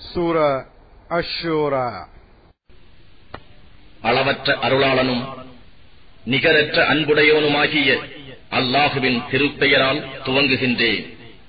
சூரா அஷூரா அளவற்ற அருளாளனும் நிகரற்ற அன்புடையவனுமாகிய அல்லாஹுவின் திருப்பெயரால் துவங்குகின்றேன்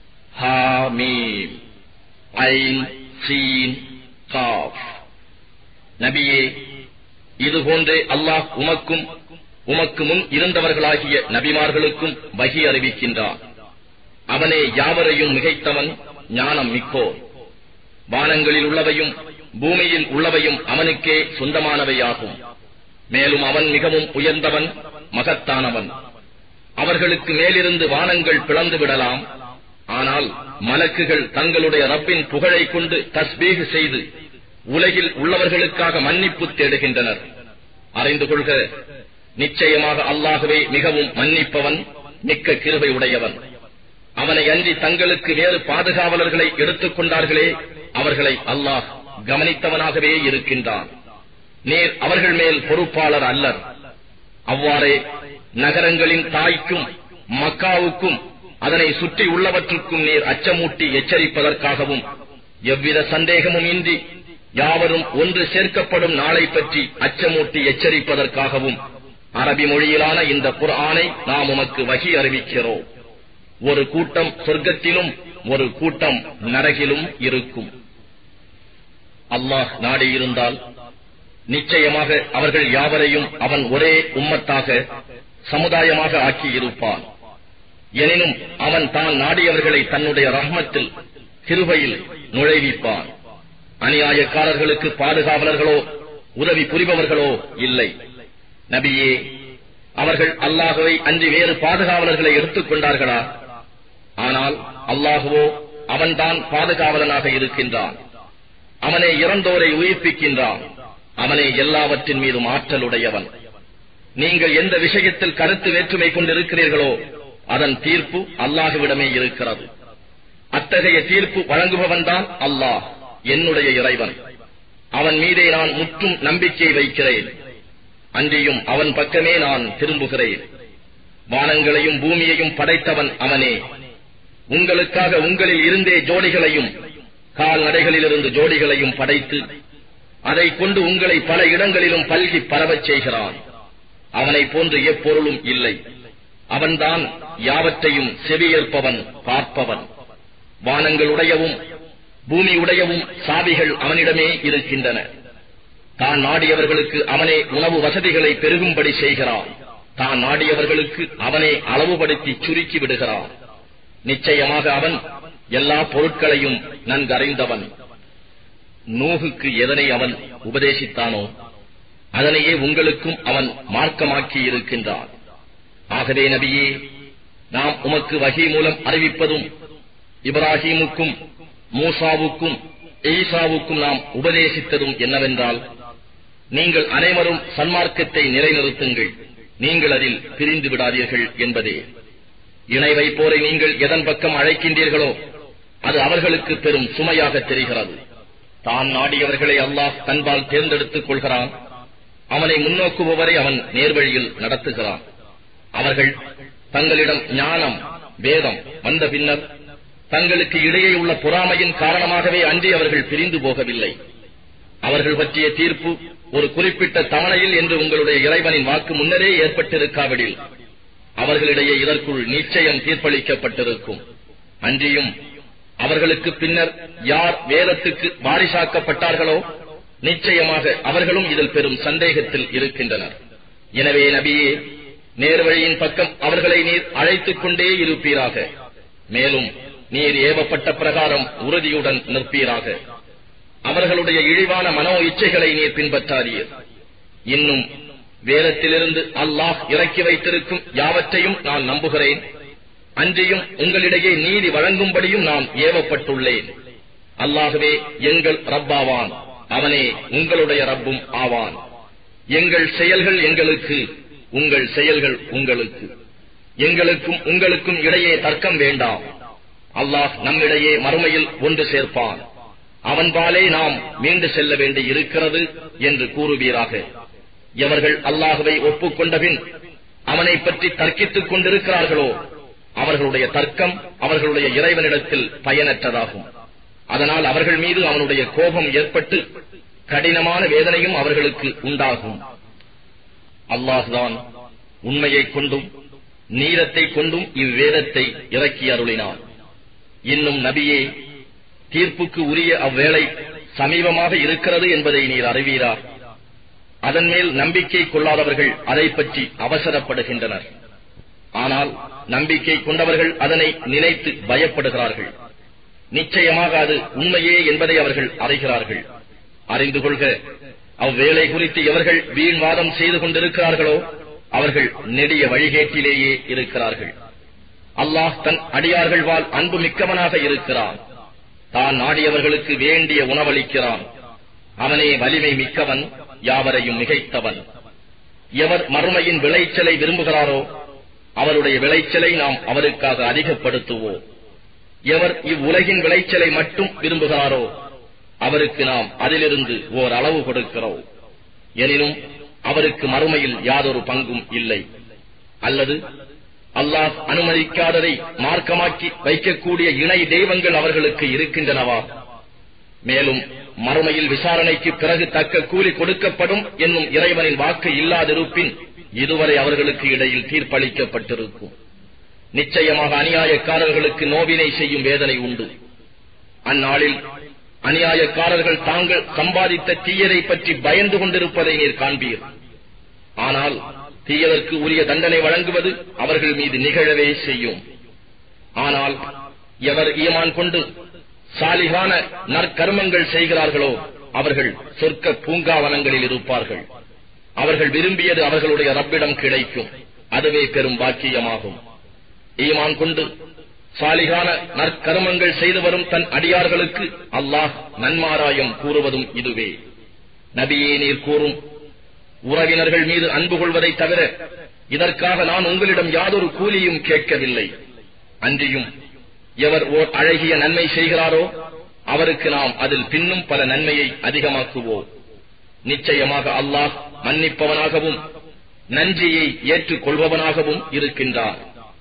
ஹாமீம் ஐன் சீன் காஃப் நபியே இதுபோன்றே அல்லாஹ் உமக்கும் உமக்கு முன் இருந்தவர்களாகிய நபிமார்களுக்கும் வகி அறிவிக்கின்றான் அவனே யாவரையும் மிகைத்தவன் ஞானம் மிக்கோர் வானங்களில் உள்ளவையும் பூமியில் உள்ளவையும் அவனுக்கே சொந்தமானவையாகும் மேலும் அவன் மிகவும் உயர்ந்தவன் மகத்தானவன் அவர்களுக்கு மேலிருந்து வானங்கள் பிளந்து விடலாம் ஆனால் மலக்குகள் தங்களுடைய ரப்பின் புகழை கொண்டு தஸ்பீகு செய்து உலகில் உள்ளவர்களுக்காக மன்னிப்பு தேடுகின்றனர் அறிந்து கொள்க நிச்சயமாக அல்லாகவே மிகவும் மன்னிப்பவன் மிக்க கிருபை உடையவன் அவனை அன்றி தங்களுக்கு வேறு பாதுகாவலர்களை எடுத்துக் கொண்டார்களே அவர்களை அல்லாஹ் கவனித்தவனாகவே இருக்கின்றான் நேர் அவர்கள் மேல் பொறுப்பாளர் அல்லர் அவ்வாறே நகரங்களின் தாய்க்கும் மக்காவுக்கும் அதனை சுற்றி உள்ளவற்றுக்கும் நீர் அச்சமூட்டி எச்சரிப்பதற்காகவும் எவ்வித சந்தேகமும் இன்றி யாவரும் ஒன்று சேர்க்கப்படும் நாளை பற்றி அச்சமூட்டி எச்சரிப்பதற்காகவும் அரபி மொழியிலான இந்த குர்ஆனை நாம் உமக்கு வகி அறிவிக்கிறோம் ஒரு கூட்டம் சொர்க்கத்திலும் ஒரு கூட்டம் நரகிலும் இருக்கும் அல்லாஹ் நாடியிருந்தால் நிச்சயமாக அவர்கள் யாவரையும் அவன் ஒரே உம்மத்தாக சமுதாயமாக ஆக்கியிருப்பான் எனினும் அவன் தான் நாடியவர்களை தன்னுடைய ரஹ்மத்தில் கிருபையில் நுழைவிப்பான் அநியாயக்காரர்களுக்கு பாதுகாவலர்களோ உதவி புரிபவர்களோ இல்லை நபியே அவர்கள் அல்லாஹுவை அன்றி வேறு பாதுகாவலர்களை எடுத்துக் கொண்டார்களா ஆனால் அல்லாஹுவோ அவன்தான் பாதுகாவலனாக இருக்கின்றான் அவனே இறந்தோரை உயிர்ப்பிக்கின்றான் அவனே எல்லாவற்றின் மீதும் ஆற்றலுடையவன் நீங்கள் எந்த விஷயத்தில் கருத்து வேற்றுமை கொண்டிருக்கிறீர்களோ அதன் தீர்ப்பு அல்லாஹுவிடமே இருக்கிறது அத்தகைய தீர்ப்பு வழங்குபவன்தான் அல்லாஹ் என்னுடைய இறைவன் அவன் மீதே நான் முற்றும் நம்பிக்கை வைக்கிறேன் அன்றியும் அவன் பக்கமே நான் திரும்புகிறேன் வானங்களையும் பூமியையும் படைத்தவன் அவனே உங்களுக்காக உங்களில் இருந்தே ஜோடிகளையும் கால்நடைகளிலிருந்து ஜோடிகளையும் படைத்து அதை கொண்டு உங்களை பல இடங்களிலும் பல்கி பரவச் செய்கிறான் அவனை போன்று எப்பொருளும் இல்லை அவன்தான் யாவற்றையும் செவியேற்பவன் பார்ப்பவன் வானங்களுடையவும் பூமி உடையவும் சாவிகள் அவனிடமே இருக்கின்றன தான் நாடியவர்களுக்கு அவனே உணவு வசதிகளை பெருகும்படி செய்கிறான் தான் நாடியவர்களுக்கு அவனே அளவுபடுத்தி சுருக்கி விடுகிறான் நிச்சயமாக அவன் எல்லா பொருட்களையும் நன்கறிந்தவன் நூகுக்கு எதனை அவன் உபதேசித்தானோ அதனையே உங்களுக்கும் அவன் மார்க்கமாக்கி இருக்கின்றான் ஆகவே நபியே நாம் உமக்கு வகை மூலம் அறிவிப்பதும் இப்ராஹீமுக்கும் மூசாவுக்கும் ஈசாவுக்கும் நாம் உபதேசித்ததும் என்னவென்றால் நீங்கள் அனைவரும் சன்மார்க்கத்தை நிலைநிறுத்துங்கள் நீங்கள் அதில் பிரிந்து விடாதீர்கள் என்பதே இணை வைப்போரை நீங்கள் எதன் பக்கம் அழைக்கின்றீர்களோ அது அவர்களுக்கு பெரும் சுமையாக தெரிகிறது தான் நாடியவர்களை அல்லாஹ் தன்பால் தேர்ந்தெடுத்துக் கொள்கிறான் அவனை முன்னோக்குபவரை அவன் நேர்வழியில் நடத்துகிறான் அவர்கள் தங்களிடம் ஞானம் வேதம் வந்த பின்னர் தங்களுக்கு இடையே உள்ள பொறாமையின் காரணமாகவே அன்றி அவர்கள் பிரிந்து போகவில்லை அவர்கள் பற்றிய தீர்ப்பு ஒரு குறிப்பிட்ட தவணையில் என்று உங்களுடைய இறைவனின் வாக்கு முன்னரே ஏற்பட்டிருக்காவிடில் அவர்களிடையே இதற்குள் நிச்சயம் தீர்ப்பளிக்கப்பட்டிருக்கும் அன்றியும் அவர்களுக்கு பின்னர் யார் வேதத்துக்கு வாரிசாக்கப்பட்டார்களோ நிச்சயமாக அவர்களும் இதில் பெரும் சந்தேகத்தில் இருக்கின்றனர் எனவே நபியே நேர்வழியின் பக்கம் அவர்களை நீர் அழைத்துக் கொண்டே இருப்பீராக மேலும் நீர் ஏவப்பட்ட பிரகாரம் உறுதியுடன் நிற்பீராக அவர்களுடைய இழிவான மனோ இச்சைகளை நீர் பின்பற்றாதீர் இன்னும் வேதத்திலிருந்து அல்லாஹ் இறக்கி வைத்திருக்கும் யாவற்றையும் நான் நம்புகிறேன் அன்றியும் உங்களிடையே நீதி வழங்கும்படியும் நான் ஏவப்பட்டுள்ளேன் அல்லாகவே எங்கள் ரப்பாவான் அவனே உங்களுடைய ரப்பும் ஆவான் எங்கள் செயல்கள் எங்களுக்கு உங்கள் செயல்கள் உங்களுக்கு எங்களுக்கும் உங்களுக்கும் இடையே தர்க்கம் வேண்டாம் அல்லாஹ் நம்மிடையே மறுமையில் ஒன்று சேர்ப்பான் அவன்பாலே நாம் மீண்டு செல்ல வேண்டி இருக்கிறது என்று கூறுவீராக எவர்கள் அல்லாஹுவை ஒப்புக்கொண்டபின் அவனை பற்றி தர்க்கித்துக் கொண்டிருக்கிறார்களோ அவர்களுடைய தர்க்கம் அவர்களுடைய இறைவனிடத்தில் பயனற்றதாகும் அதனால் அவர்கள் மீது அவனுடைய கோபம் ஏற்பட்டு கடினமான வேதனையும் அவர்களுக்கு உண்டாகும் அல்லாஹ்தான் உண்மையைக் கொண்டும் நீரத்தை கொண்டும் இவ்வேதத்தை இறக்கி அருளினான் இன்னும் நபியே தீர்ப்புக்கு உரிய அவ்வேளை சமீபமாக இருக்கிறது என்பதை நீர் அறிவீரா அதன் மேல் நம்பிக்கை கொள்ளாதவர்கள் அதை பற்றி அவசரப்படுகின்றனர் ஆனால் நம்பிக்கை கொண்டவர்கள் அதனை நினைத்து பயப்படுகிறார்கள் நிச்சயமாக அது உண்மையே என்பதை அவர்கள் அறிகிறார்கள் அறிந்து கொள்க அவ்வேளை குறித்து எவர்கள் வீண்வாதம் செய்து கொண்டிருக்கிறார்களோ அவர்கள் நெடிய வழிகேட்டிலேயே இருக்கிறார்கள் அல்லாஹ் தன் அடியார்கள் வாழ் அன்பு மிக்கவனாக இருக்கிறான் தான் நாடியவர்களுக்கு வேண்டிய உணவளிக்கிறான் அவனே வலிமை மிக்கவன் யாவரையும் மிகைத்தவன் எவர் மறுமையின் விளைச்சலை விரும்புகிறாரோ அவருடைய விளைச்சலை நாம் அவருக்காக அதிகப்படுத்துவோம் எவர் இவ்வுலகின் விளைச்சலை மட்டும் விரும்புகிறாரோ அவருக்கு நாம் அதிலிருந்து ஓர் அளவு கொடுக்கிறோம் எனினும் அவருக்கு மறுமையில் யாதொரு பங்கும் இல்லை அல்லது அல்லாஹ் அனுமதிக்காததை மார்க்கமாக்கி வைக்கக்கூடிய இணை தெய்வங்கள் அவர்களுக்கு இருக்கின்றனவா மேலும் மறுமையில் விசாரணைக்கு பிறகு தக்க கூலி கொடுக்கப்படும் என்னும் இறைவனின் வாக்கு இல்லாதிருப்பின் இதுவரை அவர்களுக்கு இடையில் தீர்ப்பளிக்கப்பட்டிருக்கும் நிச்சயமாக அநியாயக்காரர்களுக்கு நோவினை செய்யும் வேதனை உண்டு அந்நாளில் அநியாயக்காரர்கள் தாங்கள் சம்பாதித்த தீயதை பற்றி பயந்து கொண்டிருப்பதை நீர் காண்பீர் ஆனால் தீயதற்கு உரிய தண்டனை வழங்குவது அவர்கள் மீது நிகழவே செய்யும் ஆனால் எவர் ஈமான் கொண்டு சாலிகான நற்கர்மங்கள் செய்கிறார்களோ அவர்கள் சொர்க்க பூங்காவனங்களில் இருப்பார்கள் அவர்கள் விரும்பியது அவர்களுடைய ரப்பிடம் கிடைக்கும் அதுவே பெரும் பாக்கியமாகும் ஈமான் கொண்டு சாலிகான நற்கர்மங்கள் செய்து வரும் தன் அடியார்களுக்கு அல்லாஹ் நன்மாராயம் கூறுவதும் இதுவே நபியே நீர் கூறும் உறவினர்கள் மீது அன்பு கொள்வதை தவிர இதற்காக நான் உங்களிடம் யாதொரு கூலியும் கேட்கவில்லை அன்றியும் எவர் ஓர் அழகிய நன்மை செய்கிறாரோ அவருக்கு நாம் அதில் பின்னும் பல நன்மையை அதிகமாக்குவோம் நிச்சயமாக அல்லாஹ் மன்னிப்பவனாகவும் நன்றியை ஏற்றுக்கொள்பவனாகவும் இருக்கின்றார்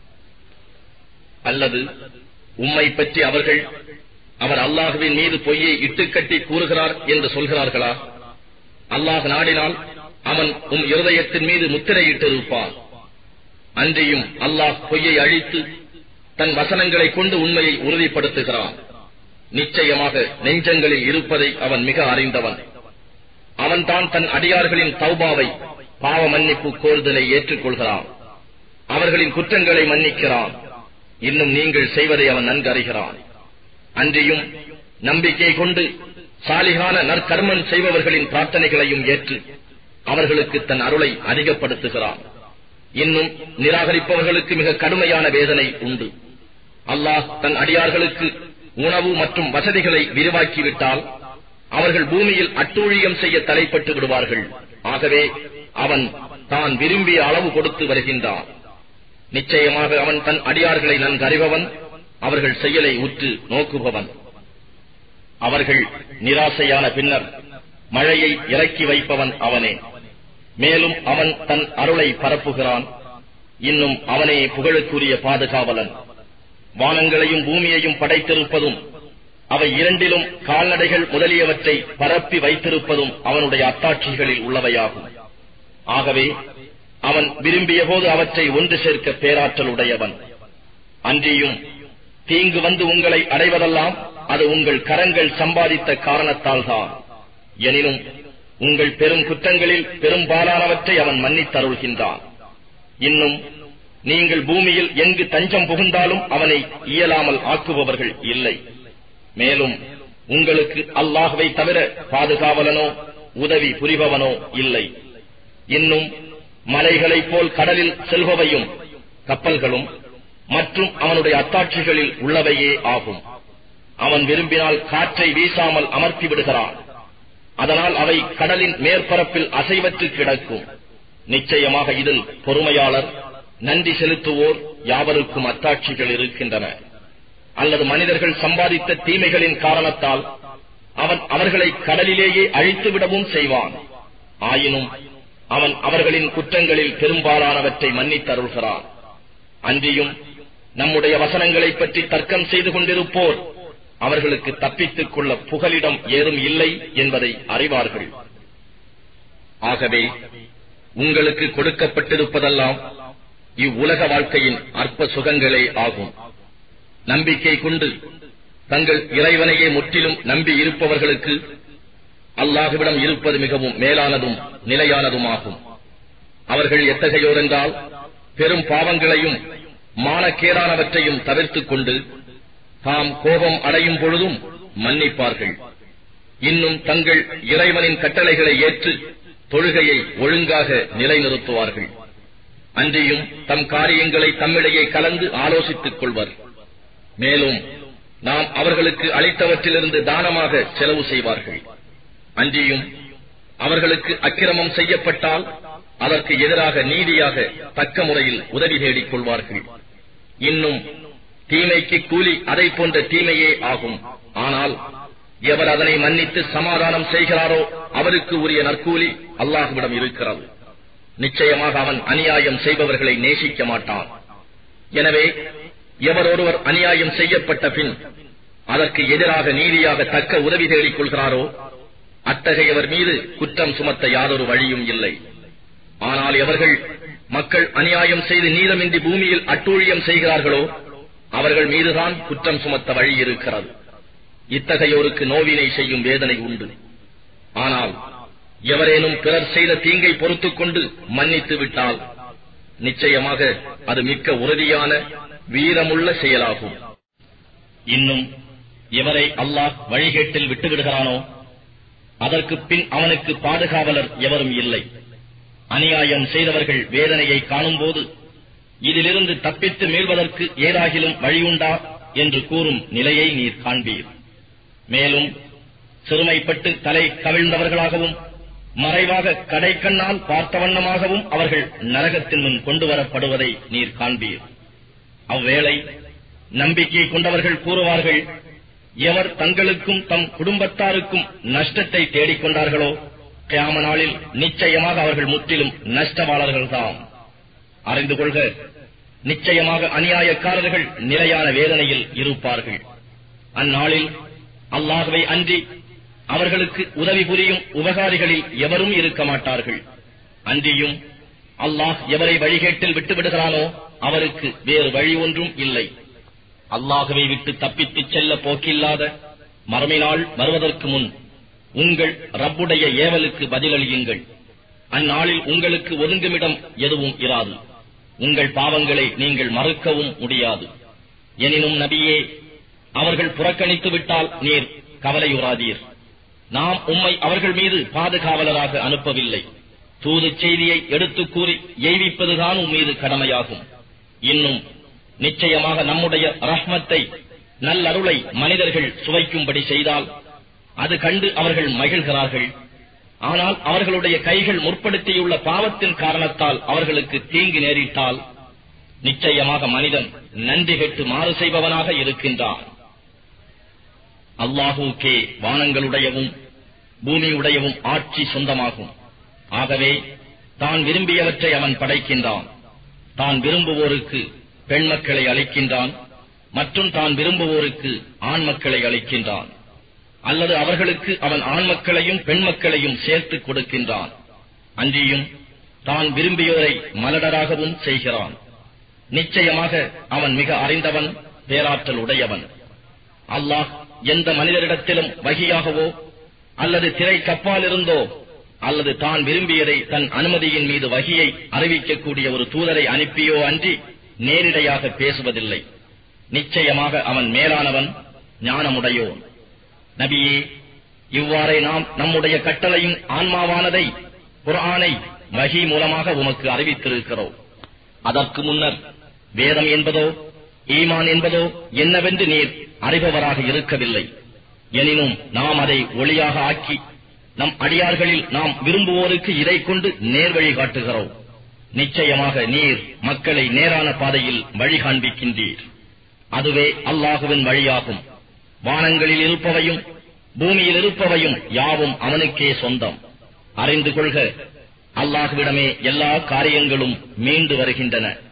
அல்லது உம்மை பற்றி அவர்கள் அவர் அல்லாஹுவின் மீது பொய்யை இட்டுக்கட்டி கூறுகிறார் என்று சொல்கிறார்களா அல்லாஹ் நாடினால் அவன் உம் இருதயத்தின் மீது முத்திரையிட்டிருப்பான் அன்றியும் அல்லாஹ் பொய்யை அழித்து தன் வசனங்களை கொண்டு உண்மையை உறுதிப்படுத்துகிறான் நிச்சயமாக நெஞ்சங்களில் இருப்பதை அவன் மிக அறிந்தவன் அவன்தான் தன் அடியார்களின் தௌபாவை பாவ மன்னிப்பு கோருதலை ஏற்றுக்கொள்கிறான் அவர்களின் குற்றங்களை மன்னிக்கிறான் இன்னும் நீங்கள் செய்வதை அவன் நன்கு அறிகிறான் அன்றியும் நம்பிக்கை கொண்டு சாலிகான நற்கர்மன் செய்பவர்களின் பிரார்த்தனைகளையும் ஏற்று அவர்களுக்கு தன் அருளை அதிகப்படுத்துகிறான் இன்னும் நிராகரிப்பவர்களுக்கு மிக கடுமையான வேதனை உண்டு அல்லாஹ் தன் அடியார்களுக்கு உணவு மற்றும் வசதிகளை விரிவாக்கிவிட்டால் அவர்கள் பூமியில் அட்டூழியம் செய்ய தலைப்பட்டு விடுவார்கள் ஆகவே அவன் தான் விரும்பிய அளவு கொடுத்து வருகின்றான் நிச்சயமாக அவன் தன் அடியார்களை நன்கு அறிபவன் அவர்கள் செயலை உற்று நோக்குபவன் அவர்கள் நிராசையான பின்னர் மழையை இறக்கி வைப்பவன் அவனே மேலும் அவன் தன் அருளை பரப்புகிறான் இன்னும் அவனே புகழுக்குரிய பாதுகாவலன் வானங்களையும் பூமியையும் படைத்திருப்பதும் அவை இரண்டிலும் கால்நடைகள் முதலியவற்றை பரப்பி வைத்திருப்பதும் அவனுடைய அத்தாட்சிகளில் உள்ளவையாகும் ஆகவே அவன் விரும்பிய போது அவற்றை ஒன்று சேர்க்க பேராற்றல் உடையவன் அன்றியும் தீங்கு வந்து உங்களை அடைவதெல்லாம் அது உங்கள் கரங்கள் சம்பாதித்த காரணத்தால் தான் எனினும் உங்கள் பெரும் குற்றங்களில் பெரும்பாலானவற்றை அவன் மன்னித்தருள்கின்றான் இன்னும் நீங்கள் பூமியில் எங்கு தஞ்சம் புகுந்தாலும் அவனை இயலாமல் ஆக்குபவர்கள் இல்லை மேலும் உங்களுக்கு அல்லாஹுவை தவிர பாதுகாவலனோ உதவி புரிபவனோ இல்லை இன்னும் மலைகளைப் போல் கடலில் செல்பவையும் கப்பல்களும் மற்றும் அவனுடைய அத்தாட்சிகளில் உள்ளவையே ஆகும் அவன் விரும்பினால் காற்றை வீசாமல் அமர்த்தி விடுகிறான் அதனால் அவை கடலின் மேற்பரப்பில் அசைவற்று கிடக்கும் நிச்சயமாக இதில் பொறுமையாளர் நன்றி செலுத்துவோர் யாவருக்கும் அத்தாட்சிகள் இருக்கின்றன அல்லது மனிதர்கள் சம்பாதித்த தீமைகளின் காரணத்தால் அவன் அவர்களை கடலிலேயே அழித்துவிடவும் செய்வான் ஆயினும் அவன் அவர்களின் குற்றங்களில் பெரும்பாலானவற்றை மன்னித்தருள்கிறான் அன்றியும் நம்முடைய வசனங்களைப் பற்றி தர்க்கம் செய்து கொண்டிருப்போர் அவர்களுக்கு தப்பித்துக் கொள்ள புகலிடம் ஏதும் இல்லை என்பதை அறிவார்கள் ஆகவே உங்களுக்கு கொடுக்கப்பட்டிருப்பதெல்லாம் இவ்வுலக வாழ்க்கையின் அற்ப சுகங்களே ஆகும் நம்பிக்கை கொண்டு தங்கள் இறைவனையே முற்றிலும் நம்பி இருப்பவர்களுக்கு அல்லாஹுவிடம் இருப்பது மிகவும் மேலானதும் நிலையானதுமாகும் அவர்கள் எத்தகையோர் என்றால் பெரும் பாவங்களையும் மானக்கேடானவற்றையும் தவிர்த்துக் கொண்டு தாம் கோபம் அடையும் பொழுதும் மன்னிப்பார்கள் இன்னும் தங்கள் இறைவனின் கட்டளைகளை ஏற்று தொழுகையை ஒழுங்காக நிலைநிறுத்துவார்கள் அன்றியும் தம் காரியங்களை தம்மிடையே கலந்து ஆலோசித்துக் கொள்வர் மேலும் நாம் அவர்களுக்கு அளித்தவற்றிலிருந்து தானமாக செலவு செய்வார்கள் அன்றியும் அவர்களுக்கு அக்கிரமம் செய்யப்பட்டால் அதற்கு எதிராக நீதியாக தக்க முறையில் உதவி தேடிக் கொள்வார்கள் இன்னும் தீமைக்கு கூலி அதை போன்ற தீமையே ஆகும் ஆனால் எவர் அதனை மன்னித்து சமாதானம் செய்கிறாரோ அவருக்கு உரிய நற்கூலி அல்லாஹுவிடம் இருக்கிறது நிச்சயமாக அவன் அநியாயம் செய்பவர்களை நேசிக்க மாட்டான் எனவே எவர் ஒருவர் அநியாயம் செய்யப்பட்ட பின் அதற்கு எதிராக நீதியாக தக்க உதவி தேடிக் கொள்கிறாரோ அத்தகையவர் மீது குற்றம் சுமத்த யாதொரு வழியும் இல்லை ஆனால் எவர்கள் மக்கள் அநியாயம் செய்து நீதமின்றி பூமியில் அட்டூழியம் செய்கிறார்களோ அவர்கள் மீதுதான் குற்றம் சுமத்த வழி இருக்கிறது இத்தகையோருக்கு நோவினை செய்யும் வேதனை உண்டு ஆனால் எவரேனும் பிறர் செய்த தீங்கை பொறுத்துக் கொண்டு மன்னித்து விட்டால் நிச்சயமாக அது மிக்க உறுதியான வீரமுள்ள செயலாகும் இன்னும் எவரை அல்லாஹ் வழிகேட்டில் விட்டுவிடுகிறானோ அதற்கு பின் அவனுக்கு பாதுகாவலர் எவரும் இல்லை அநியாயம் செய்தவர்கள் வேதனையை காணும்போது இதிலிருந்து தப்பித்து மீள்வதற்கு ஏதாகிலும் வழியுண்டா என்று கூறும் நிலையை நீர் காண்பீர் மேலும் சிறுமைப்பட்டு தலை கவிழ்ந்தவர்களாகவும் மறைவாக கடைக்கண்ணால் பார்த்த வண்ணமாகவும் அவர்கள் நரகத்தின் முன் கொண்டு வரப்படுவதை நீர் காண்பீர் அவ்வேளை நம்பிக்கை கொண்டவர்கள் கூறுவார்கள் எவர் தங்களுக்கும் தம் குடும்பத்தாருக்கும் நஷ்டத்தை தேடிக் கொண்டார்களோ கியாம நாளில் நிச்சயமாக அவர்கள் முற்றிலும் நஷ்டவாளர்கள்தாம் அறிந்து கொள்க நிச்சயமாக அநியாயக்காரர்கள் நிலையான வேதனையில் இருப்பார்கள் அந்நாளில் அல்லாஹுவை அன்றி அவர்களுக்கு உதவி புரியும் உபகாரிகளில் எவரும் இருக்க மாட்டார்கள் அன்றியும் அல்லாஹ் எவரை வழிகேட்டில் விட்டுவிடுகிறானோ அவருக்கு வேறு வழி ஒன்றும் இல்லை அல்லாஹுவை விட்டு தப்பித்துச் செல்ல போக்கில்லாத மறுமைநாள் வருவதற்கு முன் உங்கள் ரப்புடைய ஏவலுக்கு பதிலளியுங்கள் அந்நாளில் உங்களுக்கு ஒதுங்குமிடம் எதுவும் இராது உங்கள் பாவங்களை நீங்கள் மறுக்கவும் முடியாது எனினும் நபியே அவர்கள் புறக்கணித்து விட்டால் நீர் கவலையுறாதீர் நாம் உம்மை அவர்கள் மீது பாதுகாவலராக அனுப்பவில்லை தூது செய்தியை எடுத்துக் கூறி எய்விப்பதுதான் உம் மீது கடமையாகும் இன்னும் நிச்சயமாக நம்முடைய ரஹ்மத்தை நல்லருளை மனிதர்கள் சுவைக்கும்படி செய்தால் அது கண்டு அவர்கள் மகிழ்கிறார்கள் ஆனால் அவர்களுடைய கைகள் முற்படுத்தியுள்ள பாவத்தின் காரணத்தால் அவர்களுக்கு தீங்கு நேரிட்டால் நிச்சயமாக மனிதன் நன்றி கெட்டு மாறு செய்பவனாக இருக்கின்றான் அல்லாஹுக்கே வானங்களுடையவும் பூமியுடையவும் ஆட்சி சொந்தமாகும் ஆகவே தான் விரும்பியவற்றை அவன் படைக்கின்றான் தான் விரும்புவோருக்கு பெண் மக்களை அளிக்கின்றான் மற்றும் தான் விரும்புவோருக்கு ஆண் மக்களை அளிக்கின்றான் அல்லது அவர்களுக்கு அவன் ஆண் மக்களையும் பெண் மக்களையும் சேர்த்து கொடுக்கின்றான் அன்றியும் தான் விரும்பியோரை மலடராகவும் செய்கிறான் நிச்சயமாக அவன் மிக அறிந்தவன் பேராற்றல் உடையவன் அல்லாஹ் எந்த மனிதரிடத்திலும் வகியாகவோ அல்லது திரை கப்பால் இருந்தோ அல்லது தான் விரும்பியதை தன் அனுமதியின் மீது வகியை அறிவிக்கக்கூடிய ஒரு தூதரை அனுப்பியோ அன்றி நேரிடையாக பேசுவதில்லை நிச்சயமாக அவன் மேலானவன் ஞானமுடையோன் நபியே இவ்வாறே நாம் நம்முடைய கட்டளையின் ஆன்மாவானதை குர்ஆனை வகி மூலமாக உமக்கு அறிவித்திருக்கிறோம் அதற்கு முன்னர் வேதம் என்பதோ ஈமான் என்பதோ என்னவென்று நீர் அறிபவராக இருக்கவில்லை எனினும் நாம் அதை ஒளியாக ஆக்கி நம் அடியார்களில் நாம் விரும்புவோருக்கு இதை கொண்டு நேர்வழி காட்டுகிறோம் நிச்சயமாக நீர் மக்களை நேரான பாதையில் வழி காண்பிக்கின்றீர் அதுவே அல்லாஹுவின் வழியாகும் வானங்களில் இருப்பவையும் பூமியில் இருப்பவையும் யாவும் அவனுக்கே சொந்தம் அறிந்து கொள்க அல்லாஹுவிடமே எல்லா காரியங்களும் மீண்டு வருகின்றன